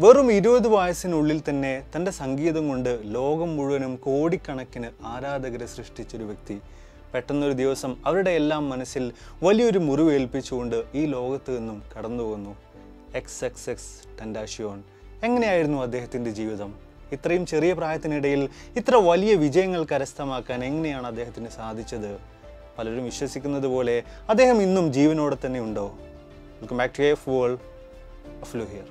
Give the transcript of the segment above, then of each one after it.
വെറും ഇരുപത് വയസ്സിനുള്ളിൽ തന്നെ തൻ്റെ സംഗീതം കൊണ്ട് ലോകം മുഴുവനും കോടിക്കണക്കിന് ആരാധകരെ സൃഷ്ടിച്ചൊരു വ്യക്തി പെട്ടെന്നൊരു ദിവസം അവരുടെ എല്ലാം മനസ്സിൽ വലിയൊരു മുറിവ് ഏൽപ്പിച്ചുകൊണ്ട് ഈ ലോകത്ത് നിന്നും കടന്നു വന്നു എക്സ് എക്സ് എക്സ് ടെൻഡാഷിയോൺ എങ്ങനെയായിരുന്നു അദ്ദേഹത്തിൻ്റെ ജീവിതം ഇത്രയും ചെറിയ പ്രായത്തിനിടയിൽ ഇത്ര വലിയ വിജയങ്ങൾ കരസ്ഥമാക്കാൻ എങ്ങനെയാണ് അദ്ദേഹത്തിന് സാധിച്ചത് പലരും വിശ്വസിക്കുന്നത് പോലെ അദ്ദേഹം ഇന്നും ജീവനോടെ തന്നെ ഉണ്ടോ welcome back to F world flu here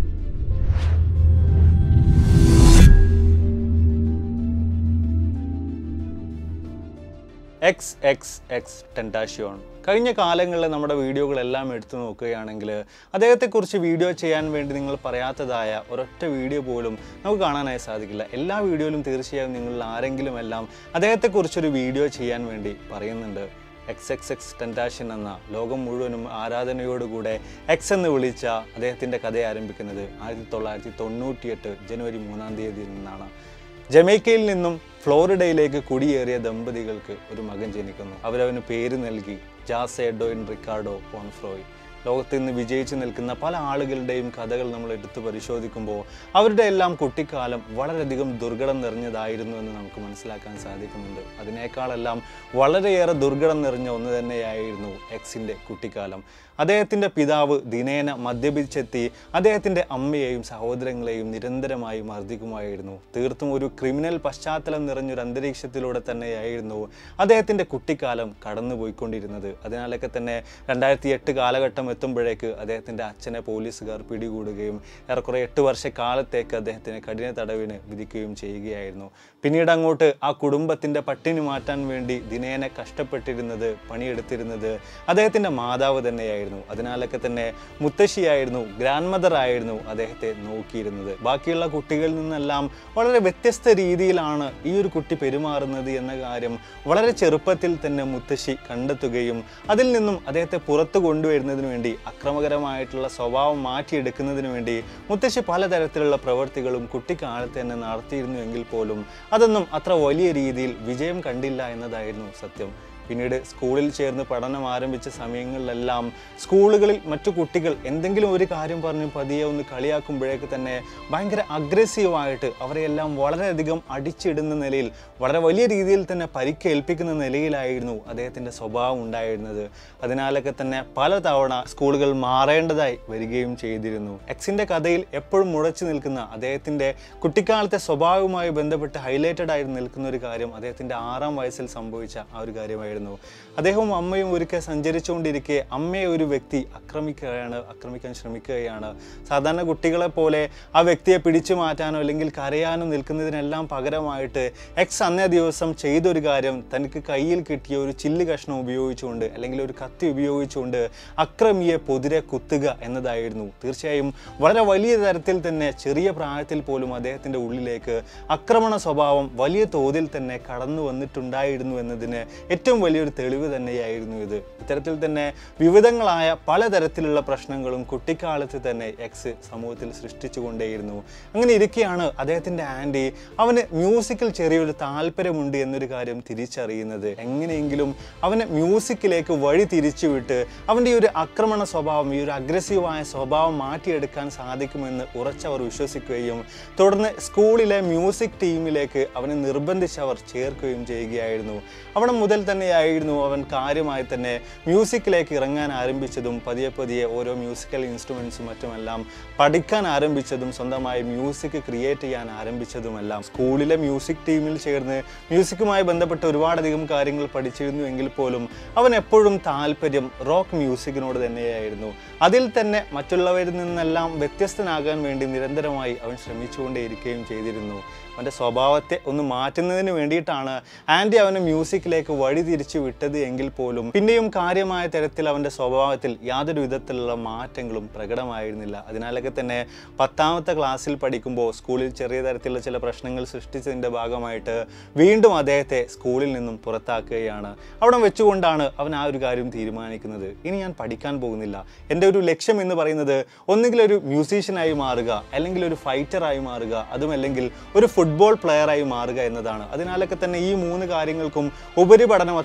X X X ടെൻറ്റാഷ്യോൺ കഴിഞ്ഞ കാലങ്ങളിൽ നമ്മുടെ വീഡിയോകളെല്ലാം എടുത്തു നോക്കുകയാണെങ്കിൽ അദ്ദേഹത്തെക്കുറിച്ച് വീഡിയോ ചെയ്യാൻ വേണ്ടി നിങ്ങൾ പറയാത്തതായ ഒരൊറ്റ വീഡിയോ പോലും നമുക്ക് കാണാനായി സാധിക്കില്ല എല്ലാ വീഡിയോയിലും തീർച്ചയായും നിങ്ങളിൽ ആരെങ്കിലും എല്ലാം അദ്ദേഹത്തെക്കുറിച്ചൊരു വീഡിയോ ചെയ്യാൻ വേണ്ടി പറയുന്നുണ്ട് എക്സ് എക്സ് എക്സ് ടെൻറ്റാഷൻ എന്ന ലോകം മുഴുവനും ആരാധനയോടുകൂടെ എക്സ് എന്ന് വിളിച്ച അദ്ദേഹത്തിൻ്റെ കഥ ആരംഭിക്കുന്നത് ആയിരത്തി തൊള്ളായിരത്തി തൊണ്ണൂറ്റിയെട്ട് ജനുവരി മൂന്നാം തീയതിയിൽ നിന്നാണ് ജമൈക്കയിൽ നിന്നും ഫ്ലോറിഡയിലേക്ക് കുടിയേറിയ ദമ്പതികൾക്ക് ഒരു മകൻ ജനിക്കുന്നു അവരവന് പേര് നൽകി ജാസ് എഡോയിൻ റിക്കാർഡോ പോൺഫ്രോയ് ലോകത്ത് ഇന്ന് വിജയിച്ചു നിൽക്കുന്ന പല ആളുകളുടെയും കഥകൾ നമ്മൾ എടുത്തു പരിശോധിക്കുമ്പോൾ അവരുടെ എല്ലാം കുട്ടിക്കാലം വളരെയധികം ദുർഘടം നിറഞ്ഞതായിരുന്നു എന്ന് നമുക്ക് മനസ്സിലാക്കാൻ സാധിക്കുന്നുണ്ട് അതിനേക്കാളെല്ലാം വളരെയേറെ ദുർഘടം നിറഞ്ഞ ഒന്ന് തന്നെയായിരുന്നു എക്സിൻ്റെ കുട്ടിക്കാലം അദ്ദേഹത്തിൻ്റെ പിതാവ് ദിനേന മദ്യപിച്ചെത്തി അദ്ദേഹത്തിൻ്റെ അമ്മയെയും സഹോദരങ്ങളെയും നിരന്തരമായി മർദ്ദിക്കുമായിരുന്നു തീർത്തും ഒരു ക്രിമിനൽ പശ്ചാത്തലം നിറഞ്ഞൊരു അന്തരീക്ഷത്തിലൂടെ തന്നെയായിരുന്നു അദ്ദേഹത്തിൻ്റെ കുട്ടിക്കാലം കടന്നുപോയിക്കൊണ്ടിരുന്നത് അതിനാലൊക്കെ തന്നെ രണ്ടായിരത്തി എട്ട് കാലഘട്ടം എത്തുമ്പോഴേക്ക് അദ്ദേഹത്തിൻ്റെ അച്ഛനെ പോലീസുകാർ പിടികൂടുകയും ഏറെക്കുറെ എട്ട് വർഷക്കാലത്തേക്ക് അദ്ദേഹത്തിന് കഠിന തടവിന് വിധിക്കുകയും ചെയ്യുകയായിരുന്നു പിന്നീട് അങ്ങോട്ട് ആ കുടുംബത്തിൻ്റെ പട്ടിണി മാറ്റാൻ വേണ്ടി ദിനേന കഷ്ടപ്പെട്ടിരുന്നത് പണിയെടുത്തിരുന്നത് അദ്ദേഹത്തിൻ്റെ മാതാവ് തന്നെയായിരുന്നു അതിനാലൊക്കെ തന്നെ മുത്തശ്ശിയായിരുന്നു ഗ്രാൻഡ് മദർ ആയിരുന്നു അദ്ദേഹത്തെ നോക്കിയിരുന്നത് ബാക്കിയുള്ള കുട്ടികളിൽ നിന്നെല്ലാം വളരെ വ്യത്യസ്ത രീതിയിലാണ് ഈ ഒരു കുട്ടി പെരുമാറുന്നത് എന്ന കാര്യം വളരെ ചെറുപ്പത്തിൽ തന്നെ മുത്തശ്ശി കണ്ടെത്തുകയും അതിൽ നിന്നും അദ്ദേഹത്തെ പുറത്തു കൊണ്ടുവരുന്നതിന് വേണ്ടി അക്രമകരമായിട്ടുള്ള സ്വഭാവം മാറ്റിയെടുക്കുന്നതിന് വേണ്ടി മുത്തശ്ശി പലതരത്തിലുള്ള പ്രവൃത്തികളും കുട്ടിക്കാലത്ത് തന്നെ നടത്തിയിരുന്നു എങ്കിൽ പോലും അതൊന്നും അത്ര വലിയ രീതിയിൽ വിജയം കണ്ടില്ല എന്നതായിരുന്നു സത്യം പിന്നീട് സ്കൂളിൽ ചേർന്ന് പഠനം ആരംഭിച്ച സമയങ്ങളിലെല്ലാം സ്കൂളുകളിൽ മറ്റു കുട്ടികൾ എന്തെങ്കിലും ഒരു കാര്യം പറഞ്ഞ് പതിയെ ഒന്ന് കളിയാക്കുമ്പോഴേക്ക് തന്നെ ഭയങ്കര അഗ്രസീവായിട്ട് അവരെയെല്ലാം വളരെയധികം അടിച്ചിടുന്ന നിലയിൽ വളരെ വലിയ രീതിയിൽ തന്നെ പരിക്കേൽപ്പിക്കുന്ന നിലയിലായിരുന്നു അദ്ദേഹത്തിൻ്റെ സ്വഭാവം ഉണ്ടായിരുന്നത് അതിനാലൊക്കെ തന്നെ പലതവണ സ്കൂളുകൾ മാറേണ്ടതായി വരികയും ചെയ്തിരുന്നു എക്സിൻ്റെ കഥയിൽ എപ്പോഴും മുഴച്ചു നിൽക്കുന്ന അദ്ദേഹത്തിൻ്റെ കുട്ടിക്കാലത്തെ സ്വഭാവവുമായി ബന്ധപ്പെട്ട് ഹൈലൈറ്റഡ് ആയി നിൽക്കുന്ന ഒരു കാര്യം അദ്ദേഹത്തിൻ്റെ ആറാം വയസ്സിൽ സംഭവിച്ച ആ ഒരു കാര്യമായിരുന്നു അദ്ദേഹവും അമ്മയും ഒരിക്കൽ സഞ്ചരിച്ചുകൊണ്ടിരിക്കെ അമ്മയെ ഒരു വ്യക്തി ആക്രമിക്കുകയാണ് ആക്രമിക്കാൻ ശ്രമിക്കുകയാണ് സാധാരണ കുട്ടികളെ പോലെ ആ വ്യക്തിയെ പിടിച്ചു മാറ്റാനോ അല്ലെങ്കിൽ കരയാനോ നിൽക്കുന്നതിനെല്ലാം പകരമായിട്ട് എക്സ് അന്നേ ദിവസം ചെയ്തൊരു കാര്യം തനിക്ക് കയ്യിൽ കിട്ടിയ ഒരു ചില്ല് കഷ്ണം ഉപയോഗിച്ചുകൊണ്ട് അല്ലെങ്കിൽ ഒരു കത്തി ഉപയോഗിച്ചുകൊണ്ട് അക്രമിയെ പൊതിരെ കുത്തുക എന്നതായിരുന്നു തീർച്ചയായും വളരെ വലിയ തരത്തിൽ തന്നെ ചെറിയ പ്രായത്തിൽ പോലും അദ്ദേഹത്തിൻ്റെ ഉള്ളിലേക്ക് ആക്രമണ സ്വഭാവം വലിയ തോതിൽ തന്നെ കടന്നു വന്നിട്ടുണ്ടായിരുന്നു എന്നതിന് ഏറ്റവും വലിയൊരു തെളിവ് തന്നെയായിരുന്നു ഇത് ഇത്തരത്തിൽ തന്നെ വിവിധങ്ങളായ പലതരത്തിലുള്ള പ്രശ്നങ്ങളും കുട്ടിക്കാലത്ത് തന്നെ എക്സ് സമൂഹത്തിൽ സൃഷ്ടിച്ചുകൊണ്ടേയിരുന്നു അങ്ങനെ ഇരിക്കെയാണ് അദ്ദേഹത്തിൻ്റെ ആൻറ്റി അവന് മ്യൂസിക്കിൽ ചെറിയൊരു താല്പര്യമുണ്ട് എന്നൊരു കാര്യം തിരിച്ചറിയുന്നത് എങ്ങനെയെങ്കിലും അവനെ മ്യൂസിക്കിലേക്ക് വഴി തിരിച്ചുവിട്ട് അവൻ്റെ ഈ ഒരു ആക്രമണ സ്വഭാവം ഈ ഒരു അഗ്രസീവായ സ്വഭാവം മാറ്റിയെടുക്കാൻ സാധിക്കുമെന്ന് ഉറച്ചവർ വിശ്വസിക്കുകയും തുടർന്ന് സ്കൂളിലെ മ്യൂസിക് ടീമിലേക്ക് അവനെ നിർബന്ധിച്ച് അവർ ചേർക്കുകയും ചെയ്യുകയായിരുന്നു അവിടെ മുതൽ തന്നെയായിരുന്നു അവൻ കാര്യമായി തന്നെ മ്യൂസിക്കിലേക്ക് ഇറങ്ങാൻ ആരംഭിച്ചതും പതിയെ പതിയെ ഓരോ മ്യൂസിക്കൽ ഇൻസ്ട്രുമെൻസും മറ്റുമെല്ലാം പഠിക്കാൻ ആരംഭിച്ചതും സ്വന്തമായി മ്യൂസിക് ക്രിയേറ്റ് ചെയ്യാൻ ആരംഭിച്ചതുമെല്ലാം സ്കൂളിലെ മ്യൂസിക് ടീമിൽ ചേർന്ന് മ്യൂസിക്കുമായി ബന്ധപ്പെട്ട് ഒരുപാടധികം കാര്യങ്ങൾ പഠിച്ചിരുന്നു എങ്കിൽ പോലും അവൻ എപ്പോഴും താല്പര്യം റോക്ക് മ്യൂസിക്കിനോട് തന്നെയായിരുന്നു അതിൽ തന്നെ മറ്റുള്ളവരിൽ നിന്നെല്ലാം വ്യത്യസ്തനാകാൻ വേണ്ടി നിരന്തരമായി അവൻ ശ്രമിച്ചുകൊണ്ടേയിരിക്കുകയും ചെയ്തിരുന്നു അവൻ്റെ സ്വഭാവത്തെ ഒന്ന് മാറ്റുന്നതിന് വേണ്ടിയിട്ടാണ് ആൻറ്റി അവനെ മ്യൂസിക്കിലേക്ക് വഴി തിരിച്ചു വിട്ടത് എങ്കിൽ പോലും പിന്നെയും കാര്യമായ തരത്തിൽ അവൻ്റെ സ്വഭാവത്തിൽ യാതൊരു വിധത്തിലുള്ള മാറ്റങ്ങളും പ്രകടമായിരുന്നില്ല അതിനാലൊക്കെ തന്നെ പത്താമത്തെ ക്ലാസ്സിൽ പഠിക്കുമ്പോൾ സ്കൂളിൽ ചെറിയ തരത്തിലുള്ള ചില പ്രശ്നങ്ങൾ സൃഷ്ടിച്ചതിൻ്റെ ഭാഗമായിട്ട് വീണ്ടും അദ്ദേഹത്തെ സ്കൂളിൽ നിന്നും പുറത്താക്കുകയാണ് അവിടെ വെച്ചുകൊണ്ടാണ് അവൻ ആ ഒരു കാര്യം തീരുമാനിക്കുന്നത് ഇനി ഞാൻ പഠിക്കാൻ പോകുന്നില്ല എൻ്റെ ഒരു ലക്ഷ്യം എന്ന് പറയുന്നത് ഒന്നുകിൽ ഒരു മ്യൂസീഷ്യനായി മാറുക അല്ലെങ്കിൽ ഒരു ഫൈറ്ററായി മാറുക അതുമല്ലെങ്കിൽ ഒരു ഫുട്ബോൾ പ്ലെയറായി മാറുക എന്നതാണ് അതിനാലൊക്കെ തന്നെ ഈ മൂന്ന് കാര്യങ്ങൾക്കും ഉപരിപഠനം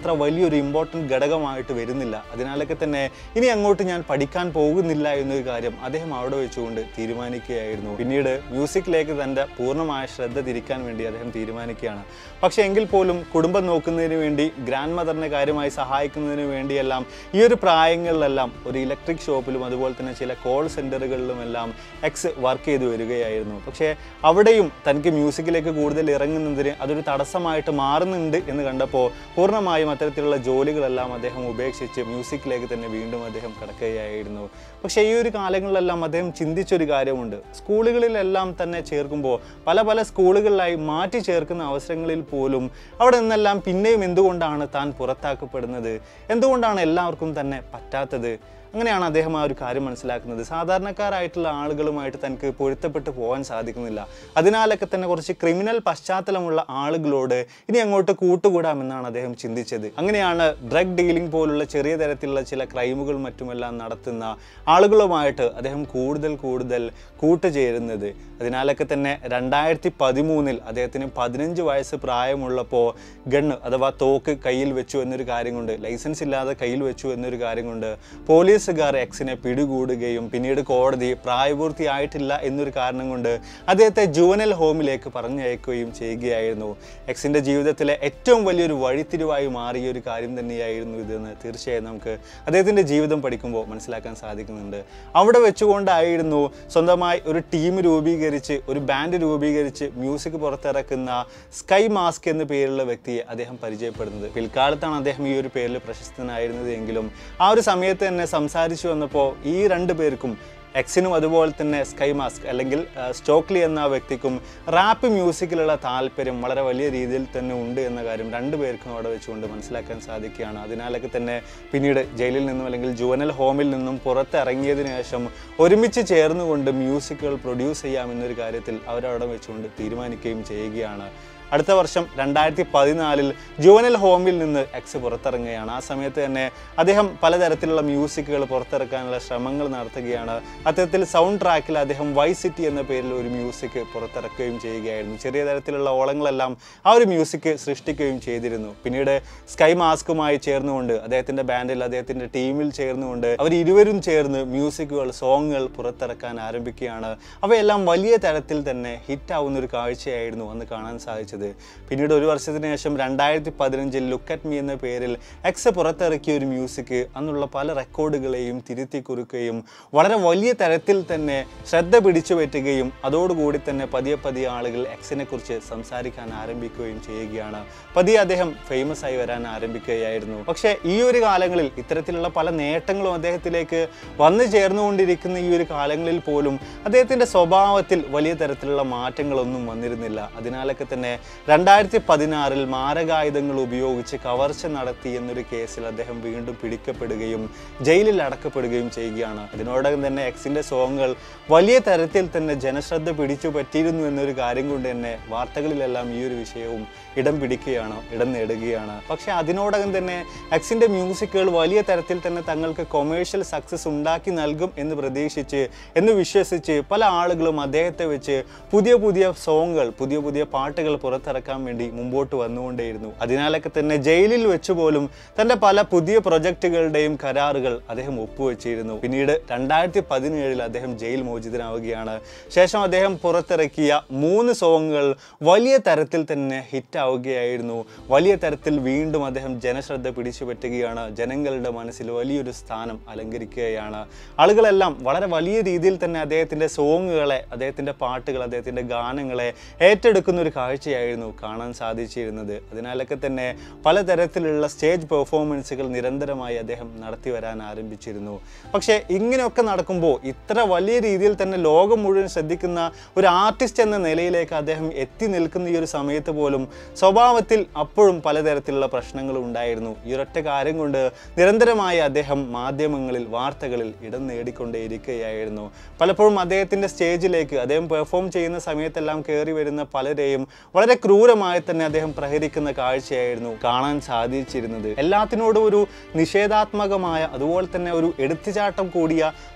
അത്ര വലിയൊരു ഇമ്പോർട്ടൻറ്റ് ഘടകമായിട്ട് വരുന്നില്ല അതിനാലൊക്കെ തന്നെ ഇനി അങ്ങോട്ട് ഞാൻ പഠിക്കാൻ പോകുന്നില്ല എന്നൊരു കാര്യം അദ്ദേഹം അവിടെ വെച്ചുകൊണ്ട് തീരുമാനിക്കുകയായിരുന്നു പിന്നീട് മ്യൂസിക്കിലേക്ക് തൻ്റെ പൂർണ്ണമായ ശ്രദ്ധ തിരിക്കാൻ വേണ്ടി അദ്ദേഹം തീരുമാനിക്കുകയാണ് പക്ഷേ എങ്കിൽ പോലും കുടുംബം നോക്കുന്നതിന് വേണ്ടി ഗ്രാൻഡ് മദറിനെ കാര്യമായി സഹായിക്കുന്നതിന് വേണ്ടിയെല്ലാം ഈ ഒരു പ്രായങ്ങളിലെല്ലാം ഒരു ഇലക്ട്രിക് ഷോപ്പിലും അതുപോലെ തന്നെ ചില കോൾ സെൻറ്ററുകളിലുമെല്ലാം എക്സ് വർക്ക് ചെയ്തു വരികയായിരുന്നു പക്ഷേ അവിടെയും തനിക്ക് മ്യൂസിക്കിലേക്ക് കൂടുതൽ ഇറങ്ങുന്നതിന് അതൊരു തടസ്സമായിട്ട് മാറുന്നുണ്ട് എന്ന് കണ്ടപ്പോൾ പൂർണ്ണമായും അത്തരത്തിലുള്ള ജോലികളെല്ലാം അദ്ദേഹം ഉപേക്ഷിച്ച് മ്യൂസിക്കിലേക്ക് തന്നെ വീണ്ടും അദ്ദേഹം കടക്കുകയായിരുന്നു പക്ഷേ ഈ ഒരു കാലങ്ങളിലെല്ലാം അദ്ദേഹം ചിന്തിച്ചൊരു കാര്യമുണ്ട് സ്കൂളുകളിലെല്ലാം തന്നെ ചേർക്കുമ്പോൾ പല പല സ്കൂളുകളിലായി മാറ്റി ചേർക്കുന്ന അവസരങ്ങളിൽ പോലും അവിടെ നിന്നെല്ലാം പിന്നെയും എന്തുകൊണ്ടാണ് താൻ പുറത്താക്കപ്പെടുന്നത് എന്തുകൊണ്ടാണ് എല്ലാവർക്കും തന്നെ പറ്റാത്തത് അങ്ങനെയാണ് അദ്ദേഹം ആ ഒരു കാര്യം മനസ്സിലാക്കുന്നത് സാധാരണക്കാരായിട്ടുള്ള ആളുകളുമായിട്ട് തനിക്ക് പൊരുത്തപ്പെട്ട് പോകാൻ സാധിക്കുന്നില്ല അതിനാലൊക്കെ തന്നെ കുറച്ച് ക്രിമിനൽ പശ്ചാത്തലമുള്ള ആളുകളോട് ഇനി അങ്ങോട്ട് കൂട്ടുകൂടാമെന്നാണ് അദ്ദേഹം ചിന്തിച്ചത് അങ്ങനെയാണ് ഡ്രഗ് ഡീലിംഗ് പോലുള്ള ചെറിയ തരത്തിലുള്ള ചില ക്രൈമുകൾ മറ്റുമെല്ലാം നടത്തുന്ന ആളുകളുമായിട്ട് അദ്ദേഹം കൂടുതൽ കൂടുതൽ കൂട്ടുചേരുന്നത് അതിനാലൊക്കെ തന്നെ രണ്ടായിരത്തി പതിമൂന്നിൽ അദ്ദേഹത്തിന് പതിനഞ്ച് വയസ്സ് പ്രായമുള്ളപ്പോൾ ഗണ്ണ് അഥവാ തോക്ക് കയ്യിൽ വെച്ചു എന്നൊരു കാര്യം കൊണ്ട് ലൈസൻസ് ഇല്ലാതെ കയ്യിൽ വെച്ചു എന്നൊരു കാര്യം കൊണ്ട് പോലീസുകാർ എക്സിനെ പിടികൂടുകയും പിന്നീട് കോടതി പ്രായപൂർത്തിയായിട്ടില്ല എന്നൊരു കാരണം കൊണ്ട് അദ്ദേഹത്തെ ജുവനൽ ഹോമിലേക്ക് പറഞ്ഞയക്കുകയും ചെയ്യുകയായിരുന്നു എക്സിൻ്റെ ജീവിതത്തിലെ ഏറ്റവും വലിയൊരു വഴിത്തിരിവായി മാറിയ ഒരു കാര്യം തന്നെയായിരുന്നു ഇതെന്ന് തീർച്ചയായും നമുക്ക് അദ്ദേഹത്തിൻ്റെ ജീവിതം പഠിക്കുമ്പോൾ മനസ്സിലാക്കാൻ സാധിക്കുന്നുണ്ട് അവിടെ വെച്ചുകൊണ്ടായിരുന്നു സ്വന്തമായി ഒരു ടീം രൂപീകരിച്ച് ഒരു ബാൻഡ് രൂപീകരിച്ച് മ്യൂസിക് പുറത്തിറക്കുന്ന സ്കൈ മാസ്ക് എന്ന പേരുള്ള വ്യക്തിയെ അദ്ദേഹം പരിചയപ്പെടുന്നത് പിൽക്കാലത്താണ് അദ്ദേഹം ഈ ഒരു പേരിൽ പ്രശസ്തനായിരുന്നത് എങ്കിലും ആ ഒരു സമയത്ത് തന്നെ സംസാരിച്ചു വന്നപ്പോൾ ഈ രണ്ട് പേർക്കും എക്സിനും അതുപോലെ തന്നെ സ്കൈ മാസ്ക് അല്ലെങ്കിൽ ആ, സ്റ്റോക്ലി എന്ന വ്യക്തിക്കും റാപ്പ് മ്യൂസിക്കിലുള്ള താല്പര്യം വളരെ വലിയ രീതിയിൽ തന്നെ ഉണ്ട് എന്ന കാര്യം രണ്ടു പേർക്കും അവിടെ വെച്ചുകൊണ്ട് മനസ്സിലാക്കാൻ സാധിക്കുകയാണ് അതിനാലൊക്കെ തന്നെ പിന്നീട് ജയിലിൽ നിന്നും അല്ലെങ്കിൽ ജുവനൽ ഹോമിൽ നിന്നും പുറത്തിറങ്ങിയതിനു ശേഷം ഒരുമിച്ച് ചേർന്നുകൊണ്ട് മ്യൂസിക്കുകൾ പ്രൊഡ്യൂസ് ചെയ്യാമെന്നൊരു കാര്യത്തിൽ അവരവിടെ വെച്ചുകൊണ്ട് തീരുമാനിക്കുകയും ചെയ്യുകയാണ് അടുത്ത വർഷം രണ്ടായിരത്തി പതിനാലിൽ ജുവനൽ ഹോമിൽ നിന്ന് എക്സ് പുറത്തിറങ്ങുകയാണ് ആ സമയത്ത് തന്നെ അദ്ദേഹം പലതരത്തിലുള്ള മ്യൂസിക്കുകൾ പുറത്തിറക്കാനുള്ള ശ്രമങ്ങൾ നടത്തുകയാണ് അത്തരത്തിൽ സൗണ്ട് ട്രാക്കിൽ അദ്ദേഹം വൈ സിറ്റി എന്ന പേരിൽ ഒരു മ്യൂസിക് പുറത്തിറക്കുകയും ചെയ്യുകയായിരുന്നു ചെറിയ തരത്തിലുള്ള ഓളങ്ങളെല്ലാം ആ ഒരു മ്യൂസിക് സൃഷ്ടിക്കുകയും ചെയ്തിരുന്നു പിന്നീട് സ്കൈ മാസ്കുമായി ചേർന്നുകൊണ്ട് അദ്ദേഹത്തിന്റെ ബാൻഡിൽ അദ്ദേഹത്തിന്റെ ടീമിൽ ചേർന്നുകൊണ്ട് അവർ ഇരുവരും ചേർന്ന് മ്യൂസിക്കുകൾ സോങ്ങുകൾ പുറത്തിറക്കാൻ ആരംഭിക്കുകയാണ് അവയെല്ലാം വലിയ തരത്തിൽ തന്നെ ഹിറ്റാവുന്ന ഒരു കാഴ്ചയായിരുന്നു അന്ന് കാണാൻ സാധിച്ചത് പിന്നീട് ഒരു വർഷത്തിന് ശേഷം രണ്ടായിരത്തി പതിനഞ്ചിൽ ലുക്ക് അറ്റ് മീ എന്ന പേരിൽ എക്സ് പുറത്തിറക്കിയ ഒരു മ്യൂസിക് അന്നുള്ള പല റെക്കോർഡുകളെയും തിരുത്തി കുറിക്കുകയും വളരെ വലിയ തരത്തിൽ തന്നെ ശ്രദ്ധ പിടിച്ചു പറ്റുകയും അതോടുകൂടി തന്നെ പതിയെ പതിയെ ആളുകൾ എക്സിനെ കുറിച്ച് സംസാരിക്കാൻ ആരംഭിക്കുകയും ചെയ്യുകയാണ് പതിയെ അദ്ദേഹം ഫേമസ് ആയി വരാൻ ആരംഭിക്കുകയായിരുന്നു പക്ഷേ ഈ ഒരു കാലങ്ങളിൽ ഇത്തരത്തിലുള്ള പല നേട്ടങ്ങളും അദ്ദേഹത്തിലേക്ക് വന്നു ചേർന്നുകൊണ്ടിരിക്കുന്ന ഈ ഒരു കാലങ്ങളിൽ പോലും അദ്ദേഹത്തിന്റെ സ്വഭാവത്തിൽ വലിയ തരത്തിലുള്ള മാറ്റങ്ങളൊന്നും വന്നിരുന്നില്ല അതിനാലൊക്കെ തന്നെ രണ്ടായിരത്തി പതിനാറിൽ മാരകായുധങ്ങൾ ഉപയോഗിച്ച് കവർച്ച നടത്തി എന്നൊരു കേസിൽ അദ്ദേഹം വീണ്ടും പിടിക്കപ്പെടുകയും ജയിലിൽ അടക്കപ്പെടുകയും ചെയ്യുകയാണ് അതിനോടകം തന്നെ എക്സിന്റെ സോങ്ങുകൾ വലിയ തരത്തിൽ തന്നെ ജനശ്രദ്ധ പിടിച്ചു പറ്റിയിരുന്നു എന്നൊരു കാര്യം കൊണ്ട് തന്നെ വാർത്തകളിലെല്ലാം ഈ ഒരു വിഷയവും ഇടം പിടിക്കുകയാണ് ഇടം നേടുകയാണ് പക്ഷെ അതിനോടകം തന്നെ എക്സിന്റെ മ്യൂസിക്കുകൾ വലിയ തരത്തിൽ തന്നെ തങ്ങൾക്ക് കൊമേഴ്ഷ്യൽ സക്സസ് ഉണ്ടാക്കി നൽകും എന്ന് പ്രതീക്ഷിച്ച് എന്ന് വിശ്വസിച്ച് പല ആളുകളും അദ്ദേഹത്തെ വെച്ച് പുതിയ പുതിയ സോങ്ങുകൾ പുതിയ പുതിയ പാട്ടുകൾ പുറത്തിറക്കാൻ വേണ്ടി മുമ്പോട്ട് വന്നുകൊണ്ടേയിരുന്നു അതിനാലൊക്കെ തന്നെ ജയിലിൽ വെച്ച് പോലും തന്റെ പല പുതിയ പ്രൊജക്റ്റുകളുടെയും കരാറുകൾ അദ്ദേഹം ഒപ്പുവെച്ചിരുന്നു പിന്നീട് രണ്ടായിരത്തി പതിനേഴിൽ അദ്ദേഹം ജയിൽ മോചിതനാവുകയാണ് ശേഷം അദ്ദേഹം പുറത്തിറക്കിയ മൂന്ന് സോങ്ങുകൾ വലിയ തരത്തിൽ തന്നെ ഹിറ്റ് ആവുകയായിരുന്നു വലിയ തരത്തിൽ വീണ്ടും അദ്ദേഹം ജനശ്രദ്ധ പിടിച്ചു പറ്റുകയാണ് ജനങ്ങളുടെ മനസ്സിൽ വലിയൊരു സ്ഥാനം അലങ്കരിക്കുകയാണ് ആളുകളെല്ലാം വളരെ വലിയ രീതിയിൽ തന്നെ അദ്ദേഹത്തിൻ്റെ സോങ്ങുകളെ അദ്ദേഹത്തിൻ്റെ പാട്ടുകൾ അദ്ദേഹത്തിൻ്റെ ഗാനങ്ങളെ ഏറ്റെടുക്കുന്ന ഒരു കാഴ്ചയായിരുന്നു കാണാൻ സാധിച്ചിരുന്നത് അതിനാലൊക്കെ തന്നെ പലതരത്തിലുള്ള സ്റ്റേജ് പെർഫോമൻസുകൾ നിരന്തരമായി അദ്ദേഹം നടത്തി വരാൻ ആരംഭിച്ചിരുന്നു പക്ഷേ ഇങ്ങനെയൊക്കെ നടക്കുമ്പോൾ ഇത്ര വലിയ രീതിയിൽ തന്നെ ലോകം മുഴുവൻ ശ്രദ്ധിക്കുന്ന ഒരു ആർട്ടിസ്റ്റ് എന്ന നിലയിലേക്ക് അദ്ദേഹം എത്തി നിൽക്കുന്ന ഈ ഒരു സമയത്ത് പോലും സ്വഭാവത്തിൽ അപ്പോഴും പലതരത്തിലുള്ള പ്രശ്നങ്ങളും ഉണ്ടായിരുന്നു ഈ ഒരൊറ്റ കാര്യം കൊണ്ട് നിരന്തരമായി അദ്ദേഹം മാധ്യമങ്ങളിൽ വാർത്തകളിൽ ഇടം നേടിക്കൊണ്ടേയിരിക്കുകയായിരുന്നു പലപ്പോഴും അദ്ദേഹത്തിൻ്റെ സ്റ്റേജിലേക്ക് അദ്ദേഹം പെർഫോം ചെയ്യുന്ന സമയത്തെല്ലാം കയറി വരുന്ന പലരെയും വളരെ ക്രൂരമായി തന്നെ അദ്ദേഹം പ്രഹരിക്കുന്ന കാഴ്ചയായിരുന്നു കാണാൻ സാധിച്ചിരുന്നത് എല്ലാത്തിനോടും ഒരു നിഷേധാത്മകമായ അതുപോലെ തന്നെ ഒരു എടുത്തുചാട്ടം കൂടിയ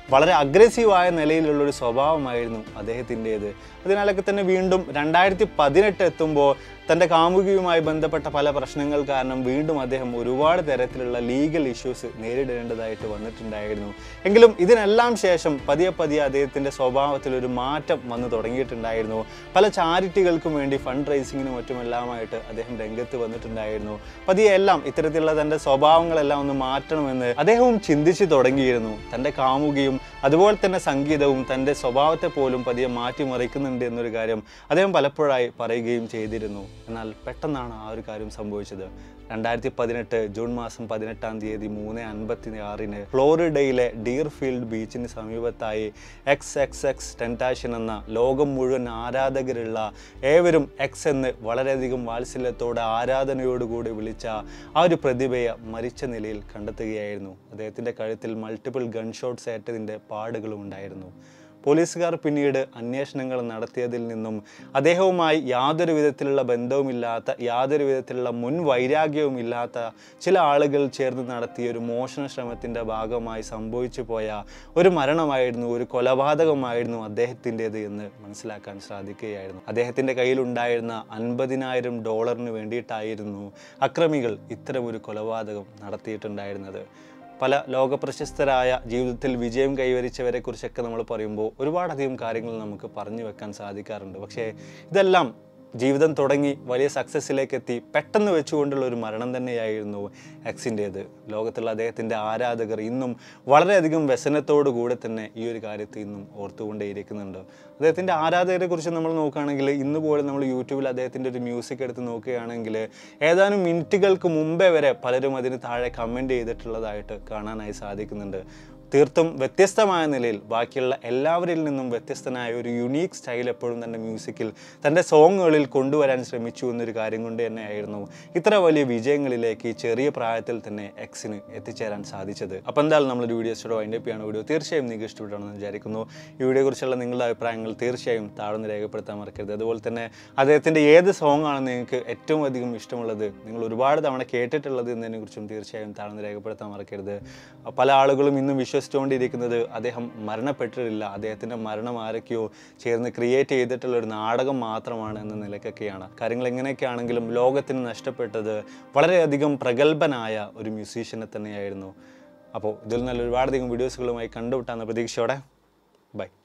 വളരെ അഗ്രസീവായ നിലയിലുള്ള ഒരു സ്വഭാവമായിരുന്നു അദ്ദേഹത്തിൻ്റേത് അതിനാലൊക്കെ തന്നെ വീണ്ടും രണ്ടായിരത്തി പതിനെട്ട് എത്തുമ്പോൾ തൻ്റെ കാമുകിയുമായി ബന്ധപ്പെട്ട പല പ്രശ്നങ്ങൾ കാരണം വീണ്ടും അദ്ദേഹം ഒരുപാട് തരത്തിലുള്ള ലീഗൽ ഇഷ്യൂസ് നേരിടേണ്ടതായിട്ട് വന്നിട്ടുണ്ടായിരുന്നു എങ്കിലും ഇതിനെല്ലാം ശേഷം പതിയെ പതിയെ അദ്ദേഹത്തിൻ്റെ സ്വഭാവത്തിൽ ഒരു മാറ്റം വന്നു തുടങ്ങിയിട്ടുണ്ടായിരുന്നു പല ചാരിറ്റികൾക്കും വേണ്ടി ഫണ്ട് റൈസിങ്ങിനും മറ്റുമെല്ലാമായിട്ട് അദ്ദേഹം രംഗത്ത് വന്നിട്ടുണ്ടായിരുന്നു പതിയെ എല്ലാം ഇത്തരത്തിലുള്ള തൻ്റെ സ്വഭാവങ്ങളെല്ലാം ഒന്ന് മാറ്റണമെന്ന് അദ്ദേഹവും ചിന്തിച്ചു തുടങ്ങിയിരുന്നു തൻ്റെ കാമുകിയും അതുപോലെ തന്നെ സംഗീതവും തൻ്റെ സ്വഭാവത്തെ പോലും പതിയെ മാറ്റിമറിക്കുന്നുണ്ട് എന്നൊരു കാര്യം അദ്ദേഹം പലപ്പോഴായി പറയുകയും ചെയ്തിരുന്നു എന്നാൽ പെട്ടെന്നാണ് ആ ഒരു കാര്യം സംഭവിച്ചത് രണ്ടായിരത്തി പതിനെട്ട് ജൂൺ മാസം പതിനെട്ടാം തീയതി മൂന്ന് അൻപത്തി ആറിന് ഫ്ലോറിഡയിലെ ഡീർഫീൽഡ് ബീച്ചിന് സമീപത്തായി എക്സ് എക്സ് എക്സ് ടെൻറ്റാഷൻ എന്ന ലോകം മുഴുവൻ ആരാധകരുള്ള ഏവരും എക്സ് എന്ന് വളരെയധികം വാത്സല്യത്തോടെ ആരാധനയോടുകൂടി വിളിച്ച ആ ഒരു പ്രതിഭയെ മരിച്ച നിലയിൽ കണ്ടെത്തുകയായിരുന്നു അദ്ദേഹത്തിൻ്റെ കഴുത്തിൽ മൾട്ടിപ്പിൾ ഗൺ ഷോട്ട്സ് ഏറ്റതിൻ്റെ പാടുകളും ഉണ്ടായിരുന്നു പോലീസുകാർ പിന്നീട് അന്വേഷണങ്ങൾ നടത്തിയതിൽ നിന്നും അദ്ദേഹവുമായി യാതൊരു വിധത്തിലുള്ള ബന്ധവുമില്ലാത്ത യാതൊരു വിധത്തിലുള്ള മുൻ വൈരാഗ്യവും ഇല്ലാത്ത ചില ആളുകൾ ചേർന്ന് നടത്തിയ ഒരു മോഷണ ശ്രമത്തിൻ്റെ ഭാഗമായി സംഭവിച്ചു പോയ ഒരു മരണമായിരുന്നു ഒരു കൊലപാതകമായിരുന്നു അദ്ദേഹത്തിൻ്റെത് എന്ന് മനസ്സിലാക്കാൻ സാധിക്കുകയായിരുന്നു അദ്ദേഹത്തിൻ്റെ കയ്യിലുണ്ടായിരുന്ന അൻപതിനായിരം ഡോളറിന് വേണ്ടിയിട്ടായിരുന്നു അക്രമികൾ ഇത്തരമൊരു കൊലപാതകം നടത്തിയിട്ടുണ്ടായിരുന്നത് പല ലോകപ്രശസ്തരായ ജീവിതത്തിൽ വിജയം കൈവരിച്ചവരെ കുറിച്ചൊക്കെ നമ്മൾ പറയുമ്പോൾ ഒരുപാടധികം കാര്യങ്ങൾ നമുക്ക് പറഞ്ഞു വെക്കാൻ സാധിക്കാറുണ്ട് പക്ഷേ ഇതെല്ലാം ജീവിതം തുടങ്ങി വലിയ സക്സസ്സിലേക്ക് എത്തി പെട്ടെന്ന് വെച്ചുകൊണ്ടുള്ള ഒരു മരണം തന്നെയായിരുന്നു എക്സിൻ്റേത് ലോകത്തുള്ള അദ്ദേഹത്തിൻ്റെ ആരാധകർ ഇന്നും വളരെയധികം വ്യസനത്തോടു കൂടെ തന്നെ ഈ ഒരു കാര്യത്തെ ഇന്നും ഓർത്തുകൊണ്ടേയിരിക്കുന്നുണ്ട് അദ്ദേഹത്തിൻ്റെ ആരാധകരെ കുറിച്ച് നമ്മൾ നോക്കുകയാണെങ്കിൽ ഇന്ന് പോലും നമ്മൾ യൂട്യൂബിൽ അദ്ദേഹത്തിൻ്റെ ഒരു മ്യൂസിക് എടുത്ത് നോക്കുകയാണെങ്കിൽ ഏതാനും മിനിറ്റുകൾക്ക് മുമ്പേ വരെ പലരും അതിന് താഴെ കമൻറ്റ് ചെയ്തിട്ടുള്ളതായിട്ട് കാണാനായി സാധിക്കുന്നുണ്ട് തീർത്തും വ്യത്യസ്തമായ നിലയിൽ ബാക്കിയുള്ള എല്ലാവരിൽ നിന്നും വ്യത്യസ്തനായ ഒരു യുണീക്ക് സ്റ്റൈൽ എപ്പോഴും തൻ്റെ മ്യൂസിക്കിൽ തൻ്റെ സോങ്ങുകളിൽ കൊണ്ടുവരാൻ ശ്രമിച്ചു എന്നൊരു കാര്യം കൊണ്ട് തന്നെയായിരുന്നു ഇത്ര വലിയ വിജയങ്ങളിലേക്ക് ഈ ചെറിയ പ്രായത്തിൽ തന്നെ എക്സിന് എത്തിച്ചേരാൻ സാധിച്ചത് അപ്പോൾ എന്തായാലും നമ്മൾ വീഡിയോസോട് വൈൻഡ് അപ്പ് ചെയ്യാണ് വീഡിയോ തീർച്ചയായും നിങ്ങൾക്ക് ഇഷ്ടപ്പെട്ടാണെന്ന് വിചാരിക്കുന്നു ഈ വീഡിയോയെക്കുറിച്ചുള്ള നിങ്ങളുടെ അഭിപ്രായങ്ങൾ തീർച്ചയായും താഴ്ന്ന് രേഖപ്പെടുത്താൻ മറക്കരുത് അതുപോലെ തന്നെ അദ്ദേഹത്തിൻ്റെ ഏത് സോങ് ആണ് നിങ്ങൾക്ക് ഏറ്റവും അധികം ഇഷ്ടമുള്ളത് നിങ്ങൾ ഒരുപാട് തവണ കേട്ടിട്ടുള്ളത് എന്നതിനെക്കുറിച്ചും തീർച്ചയായും താഴ്ന്ന് രേഖപ്പെടുത്താൻ മറക്കരുത് പല ആളുകളും ഇന്നും വിശ്വസിച്ചുകൊണ്ടിരിക്കുന്നത് അദ്ദേഹം മരണപ്പെട്ടിട്ടില്ല അദ്ദേഹത്തിൻ്റെ മരണം ആരൊക്കെയോ ചേർന്ന് ക്രിയേറ്റ് ചെയ്തിട്ടുള്ള ഒരു നാടകം മാത്രമാണ് എന്ന നിലക്കൊക്കെയാണ് കാര്യങ്ങൾ എങ്ങനെയൊക്കെയാണെങ്കിലും ലോകത്തിന് നഷ്ടപ്പെട്ടത് വളരെയധികം പ്രഗത്ഭനായ ഒരു മ്യൂസീഷ്യനെ തന്നെയായിരുന്നു അപ്പോൾ ഇതിൽ നല്ല ഒരുപാടധികം വീഡിയോസുകളുമായി കണ്ടുവിട്ടാന്ന പ്രതീക്ഷയോടെ ബൈ